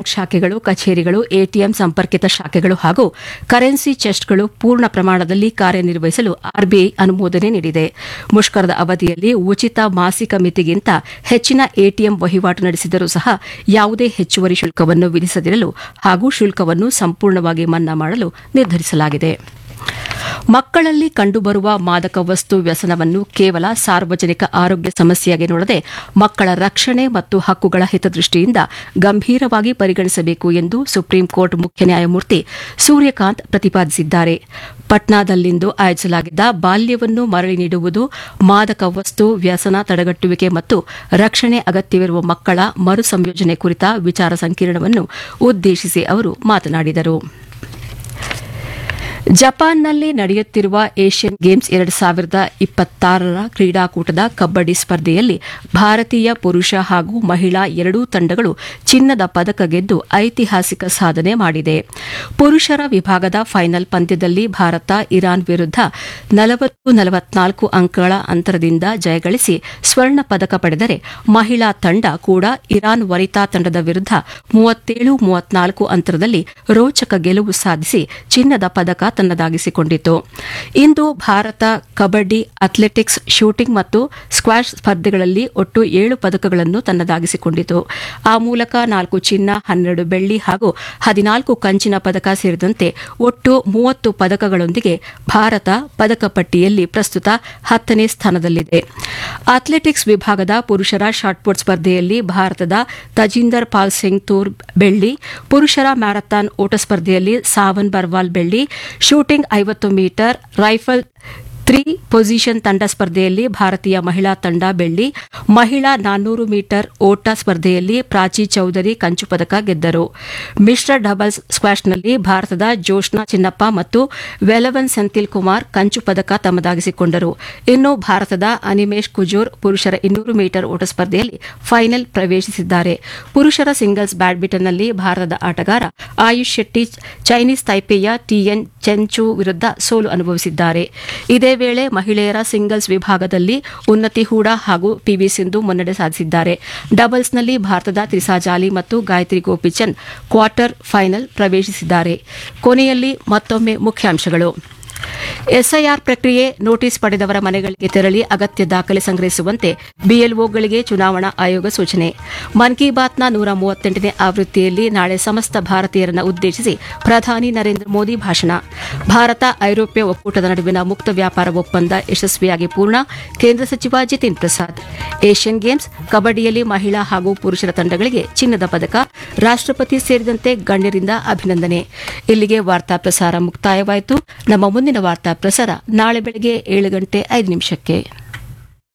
bank ಶಾಖೆಗಳು ಕಚೇರಿಗಳು ATM ಸಂಪರ್ಕಿತ ಶಾಖೆಗಳು ಹಾಗೂ ಕರೆನ್ಸಿ ಚೆಸ್ಟ್ಗಳು ಪೂರ್ಣ ಪ್ರಮಾಣದಲ್ಲಿ ಕಾರ್ಯನಿರ್ವಹಿಸಲು ಆರ್ಬಿಐ ಅನುಮೋದನೆ ನೀಡಿದೆ ಮುಷ್ಕರದ ಅವಧಿಯಲ್ಲಿ ಉಚಿತ ಮಾಸಿಕ ಮಿತಿಗಿಂತ ಹೆಚ್ಚಿನ ಎಟಿಎಂ ವಹಿವಾಟು ನಡೆಸಿದರೂ ಸಹ ಯಾವುದೇ ಹೆಚ್ಚುವರಿ ಶುಲ್ಕವನ್ನು ವಿಧಿಸದಿರಲು ಹಾಗೂ ಶುಲ್ಕವನ್ನು ಸಂಪೂರ್ಣವಾಗಿ ಮನ್ನಾ ಮಾಡಲು ನಿರ್ಧರಿಸಲಾಗಿದೆ ಮಕ್ಕಳಲ್ಲಿ ಕಂಡುಬರುವ ಮಾದಕ ವಸ್ತು ವ್ಯಸನವನ್ನು ಕೇವಲ ಸಾರ್ವಜನಿಕ ಆರೋಗ್ಯ ಸಮಸ್ಯೆಯಾಗಿ ನೋಡದೆ ಮಕ್ಕಳ ರಕ್ಷಣೆ ಮತ್ತು ಹಕ್ಕುಗಳ ಹಿತದೃಷ್ಟಿಯಿಂದ ಗಂಭೀರವಾಗಿ ಪರಿಗಣಿಸಬೇಕು ಎಂದು ಸುಪ್ರೀಂ ಕೋರ್ಟ್ ಮುಖ್ಯ ನ್ಯಾಯಮೂರ್ತಿ ಸೂರ್ಯಕಾಂತ್ ಪ್ರತಿಪಾದಿಸಿದ್ದಾರೆ ಪಟ್ನಾದಲ್ಲಿಂದು ಆಯೋಜಿಸಲಾಗಿದ್ದ ಬಾಲ್ಯವನ್ನು ಮರಳಿ ನೀಡುವುದು ಮಾದಕ ವಸ್ತು ವ್ಯಸನ ತಡೆಗಟ್ಟುವಿಕೆ ಮತ್ತು ರಕ್ಷಣೆ ಅಗತ್ಯವಿರುವ ಮಕ್ಕಳ ಮರು ಸಂಯೋಜನೆ ಕುರಿತ ವಿಚಾರ ಸಂಕಿರಣವನ್ನು ಉದ್ದೇಶಿಸಿ ಅವರು ಮಾತನಾಡಿದರು ಜಪಾನ್ನಲ್ಲಿ ನಡೆಯುತ್ತಿರುವ ಏಷ್ಯನ್ ಗೇಮ್ಸ್ ಎರಡು ಸಾವಿರದ ಇಪ್ಪತ್ತಾರರ ಕ್ರೀಡಾಕೂಟದ ಕಬ್ಬಡಿ ಸ್ಪರ್ಧೆಯಲ್ಲಿ ಭಾರತೀಯ ಪುರುಷ ಹಾಗೂ ಮಹಿಳಾ ಎರಡೂ ತಂಡಗಳು ಚಿನ್ನದ ಪದಕ ಗೆದ್ದು ಐತಿಹಾಸಿಕ ಸಾಧನೆ ಮಾಡಿದೆ ಪುರುಷರ ವಿಭಾಗದ ಫೈನಲ್ ಪಂದ್ಯದಲ್ಲಿ ಭಾರತ ಇರಾನ್ ವಿರುದ್ಧ ನಲವತ್ತು ನಲವತ್ನಾಲ್ಕು ಅಂಕಗಳ ಅಂತರದಿಂದ ಜಯಗಳಿಸಿ ಸ್ವರ್ಣ ಪದಕ ಪಡೆದರೆ ಮಹಿಳಾ ತಂಡ ಕೂಡ ಇರಾನ್ ವನಿತಾ ತಂಡದ ವಿರುದ್ಧ ಮೂವತ್ತೇಳು ಮೂವತ್ನಾಲ್ಕು ಅಂತರದಲ್ಲಿ ರೋಚಕ ಗೆಲುವು ಸಾಧಿಸಿ ಚಿನ್ನದ ಪದಕ ತನ್ನದಾಗಿಸಿಕೊಂಡಿತು ಇಂದು ಭಾರತ ಕಬಡ್ಡಿ ಅಥ್ಲೆಟಿಕ್ಸ್ ಶೂಟಿಂಗ್ ಮತ್ತು ಸ್ಕ್ವಾಷ್ ಸ್ಪರ್ಧೆಗಳಲ್ಲಿ ಒಟ್ಟು ಏಳು ಪದಕಗಳನ್ನು ತನ್ನದಾಗಿಸಿಕೊಂಡಿತು ಆ ಮೂಲಕ ನಾಲ್ಕು ಚಿನ್ನ ಹನ್ನೆರಡು ಬೆಳ್ಳಿ ಹಾಗೂ ಹದಿನಾಲ್ಕು ಕಂಚಿನ ಪದಕ ಸೇರಿದಂತೆ ಒಟ್ಟು ಮೂವತ್ತು ಪದಕಗಳೊಂದಿಗೆ ಭಾರತ ಪದಕ ಪಟ್ಟಿಯಲ್ಲಿ ಪ್ರಸ್ತುತ ಹತ್ತನೇ ಸ್ಥಾನದಲ್ಲಿದೆ ಅಥ್ಲೆಟಿಕ್ಸ್ ವಿಭಾಗದ ಪುರುಷರ ಶಾಟ್ಪುಟ್ ಸ್ಪರ್ಧೆಯಲ್ಲಿ ಭಾರತದ ತಜಿಂದರ್ ಪಾಲ್ ಸಿಂಗ್ ತೂರ್ ಬೆಳ್ಳಿ ಪುರುಷರ ಮ್ಯಾರಥಾನ್ ಓಟ ಸ್ಪರ್ಧೆಯಲ್ಲಿ ಸಾವನ್ ಬರ್ವಾಲ್ ಬೆಳ್ಳಿ ಶೂಟಿಂಗ್ ಐವತ್ತು ಮೀಟರ್ ರೈಫಲ್ ತ್ರೀ ಪೊಸಿಷನ್ ತಂಡ ಸ್ಪರ್ಧೆಯಲ್ಲಿ ಭಾರತೀಯ ಮಹಿಳಾ ತಂಡ ಬೆಳ್ಳಿ ಮಹಿಳಾ ನಾನ್ನೂರು ಮೀಟರ್ ಓಟ ಸ್ಪರ್ಧೆಯಲ್ಲಿ ಪ್ರಾಚಿ ಚೌಧರಿ ಕಂಚು ಪದಕ ಗೆದ್ದರು ಮಿಶ್ರ ಡಬಲ್ಸ್ ಸ್ಕ್ವಾಷ್ನಲ್ಲಿ ಭಾರತದ ಜೋಷ್ನಾ ಚಿನ್ನಪ್ಪ ಮತ್ತು ವೆಲವನ್ ಸೆಂಥಿಲ್ ಕುಮಾರ್ ಕಂಚು ಪದಕ ತಮ್ಮದಾಗಿಸಿಕೊಂಡರು ಇನ್ನು ಭಾರತದ ಅನಿಮೇಶ್ ಕುಜೂರ್ ಪುರುಷರ ಇನ್ನೂರು ಮೀಟರ್ ಓಟ ಸ್ಪರ್ಧೆಯಲ್ಲಿ ಫೈನಲ್ ಪ್ರವೇಶಿಸಿದ್ದಾರೆ ಪುರುಷರ ಸಿಂಗಲ್ಸ್ ಬ್ಯಾಡ್ಮಿಂಟನ್ನಲ್ಲಿ ಭಾರತದ ಆಟಗಾರ ಆಯುಷ್ ಶೆಟ್ಟಿ ಚೈನೀಸ್ ತೈಪೇಯ ಟಿಎನ್ ಚೆಂಚು ವಿರುದ್ಧ ಸೋಲು ಅನುಭವಿಸಿದ್ದಾರೆ ಇದೇ ವೇಳೆ ಮಹಿಳೆಯರ ಸಿಂಗಲ್ಸ್ ವಿಭಾಗದಲ್ಲಿ ಉನ್ನತಿ ಹೂಡಾ ಹಾಗೂ ಪಿವಿ ಸಿಂಧು ಮುನ್ನಡೆ ಸಾಧಿಸಿದ್ದಾರೆ ಡಬಲ್ಸ್ನಲ್ಲಿ ಭಾರತದ ತ್ರಿಸಾ ಜಾಲಿ ಮತ್ತು ಗಾಯತ್ರಿ ಗೋಪಿಚಂದ್ ಕ್ವಾರ್ಟರ್ ಫೈನಲ್ ಪ್ರವೇಶಿಸಿದ್ದಾರೆ ಕೊನೆಯಲ್ಲಿ ಮತ್ತೊಮ್ಮೆ ಮುಖ್ಯಾಂಶಗಳು ಎಸ್ಐಆರ್ ಪ್ರಕ್ರಿಯೆ ನೋಟಿಸ್ ಪಡೆದವರ ಮನೆಗಳಿಗೆ ತೆರಳಿ ಅಗತ್ಯ ದಾಖಲೆ ಸಂಗ್ರಹಿಸುವಂತೆ ಬಿಎಲ್ಒಗಳಿಗೆ ಚುನಾವಣಾ ಆಯೋಗ ಸೂಚನೆ ಮನ್ ಕಿ ಬಾತ್ನ ನೂರ ಮೂವತ್ತೆಂಟನೇ ಆವೃತ್ತಿಯಲ್ಲಿ ನಾಳೆ ಸಮಸ್ತ ಭಾರತೀಯರನ್ನು ಉದ್ದೇಶಿಸಿ ಪ್ರಧಾನಿ ನರೇಂದ್ರ ಮೋದಿ ಭಾಷಣ ಭಾರತ ಐರೋಪ್ಯ ಒಕ್ಕೂಟದ ನಡುವಿನ ಮುಕ್ತ ವ್ಯಾಪಾರ ಒಪ್ಪಂದ ಯಶಸ್ವಿಯಾಗಿ ಪೂರ್ಣ ಕೇಂದ್ರ ಸಚಿವ ಜಿತಿನ್ ಪ್ರಸಾದ್ ಏಷ್ಯನ್ ಗೇಮ್ಸ್ ಕಬಡ್ಡಿಯಲ್ಲಿ ಮಹಿಳಾ ಹಾಗೂ ಪುರುಷರ ತಂಡಗಳಿಗೆ ಚಿನ್ನದ ಪದಕ ರಾಷ್ಟಪತಿ ಸೇರಿದಂತೆ ಗಣ್ಯರಿಂದ ಅಭಿನಂದನೆ ಇಲ್ಲಿಗೆ ವಾರ್ತಾ ಪ್ರಸಾರ ಮುಕ್ತಾಯವಾಯಿತು ನಮ್ಮ ಮುಂದಿನ ವಾರ್ತಾ ಪ್ರಸಾರ ನಾಳೆ ಬೆಳಗ್ಗೆ ಏಳು ಗಂಟೆ ಐದು ನಿಮಿಷಕ್ಕೆ